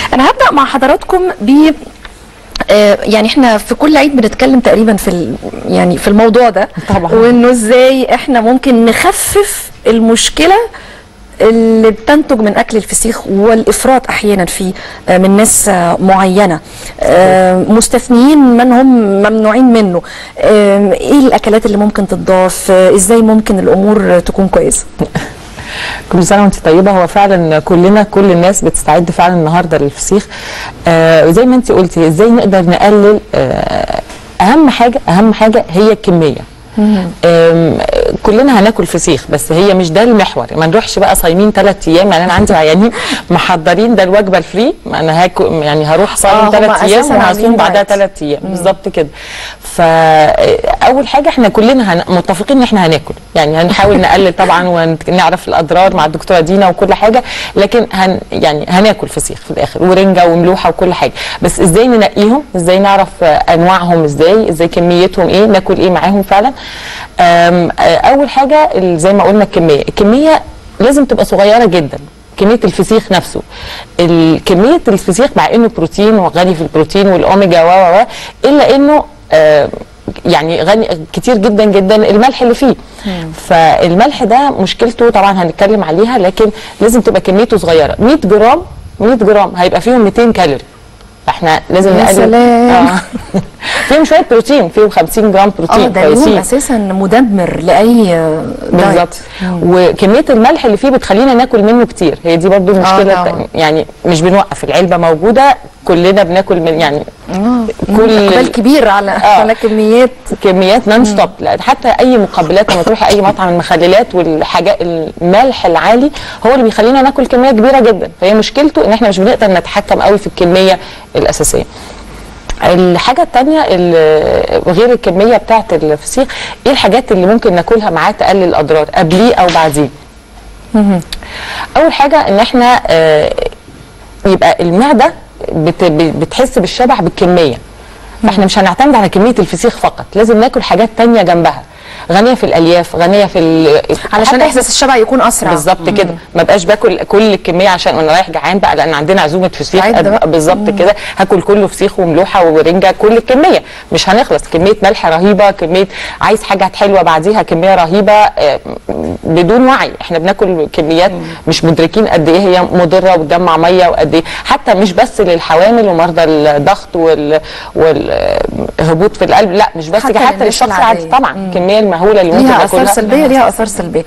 انا هبدا مع حضراتكم ب آه، يعني احنا في كل عيد بنتكلم تقريبا في ال- يعني في الموضوع ده طبعاً. وانه ازاي احنا ممكن نخفف المشكله اللي بتنتج من اكل الفسيخ والافراط احيانا فيه آه، من ناس آه، معينه آه، مستثنيين من هم ممنوعين منه آه، ايه الاكلات اللي ممكن تضاف آه، ازاي ممكن الامور تكون كويسه كل سنه وانت طيبه هو فعلا كلنا كل الناس بتستعد فعلا النهارده للفسيخ آه زي ما انت قلتي ازاي نقدر نقلل آه اهم حاجه اهم حاجه هي الكميه آم، كلنا هناكل فسيخ بس هي مش ده المحور ما نروحش بقى صايمين ثلاث ايام يعني انا عندي عيانين محضرين ده الوجبه الفري ما انا هاكل يعني هروح آه، صايم هم ثلاث ايام أساساً عاملين وهصوم بعدها دايت. ثلاث ايام بالظبط كده فاول حاجه احنا كلنا هن... متفقين ان احنا هناكل يعني هنحاول نقلل طبعا ونعرف الاضرار مع الدكتوره دينا وكل حاجه لكن هن يعني هناكل فسيخ في الاخر ورنجه وملوحه وكل حاجه بس ازاي ننقيهم ازاي نعرف آه، انواعهم ازاي ازاي كميتهم ايه ناكل ايه معاهم فعلا آم، آه، اول حاجه ال- زي ما قلنا الكميه الكميه لازم تبقى صغيره جدا كميه الفسيخ نفسه ال- كميه الفسيخ مع انه بروتين وغني في البروتين والاوميجا و و و الا انه آه، يعني غني كتير جدا جدا الملح اللي فيه فالملح ده مشكلته طبعا هنتكلم عليها لكن لازم تبقى كميته صغيره 100 جرام 100 جرام هيبقى فيهم 200 كالوري فاحنا لازم يا نقلل سلام. آه. فيهم شويه بروتين فيهم 50 جرام اه بروتين ده اليوم كويسين اساسا مدمر لاي آه، دايت. بالظبط وكميه الملح اللي فيه بتخلينا ناكل منه كتير هي دي برضو المشكله طبعاً. التانية. يعني مش بنوقف العلبه موجوده كلنا بناكل من يعني كل اقبال كبير على آه. على كميات كميات نون ستوب لا حتى اي مقبلات لما تروحي اي مطعم المخللات والحاجات الملح العالي هو اللي بيخلينا ناكل كميه كبيره جدا فهي مشكلته ان احنا مش بنقدر نتحكم قوي في الكميه الاساسيه الحاجة التانية اللي غير الكمية بتاعت الفسيخ ايه الحاجات اللي ممكن ناكلها معاه تقلل الأضرار قبليه أو بعديه أول حاجة إن احنا آه، يبقى المعدة بت- بتحس بالشبع بالكمية فاحنا مش هنعتمد على كمية الفسيخ فقط لازم ناكل حاجات تانية جنبها غنية في الألياف غنية في ال- علشان حتى احساس الشبع يكون اسرع بالظبط كده ما بقاش باكل كل الكميه عشان وانا رايح جعان بقى لان عندنا عزومه فسيخ عد قد- بقى. بالظبط كده هاكل كله فسيخ وملوحه ورنجه كل الكميه مش هنخلص كميه ملح رهيبه كميه عايز حاجه حلوه بعديها كميه رهيبه آه، بدون وعي احنا بناكل كميات مش مدركين قد ايه هي مضره وتجمع ميه وقد ايه حتى مش بس للحوامل ومرضى الضغط وال والهبوط في القلب لا مش بس حتى كده حتى للناس للشخص العادية. العادي طبعا الكميه المهوله اللي ممكن ليها اثار ناكلها سلبيه ليها اثار سلبيه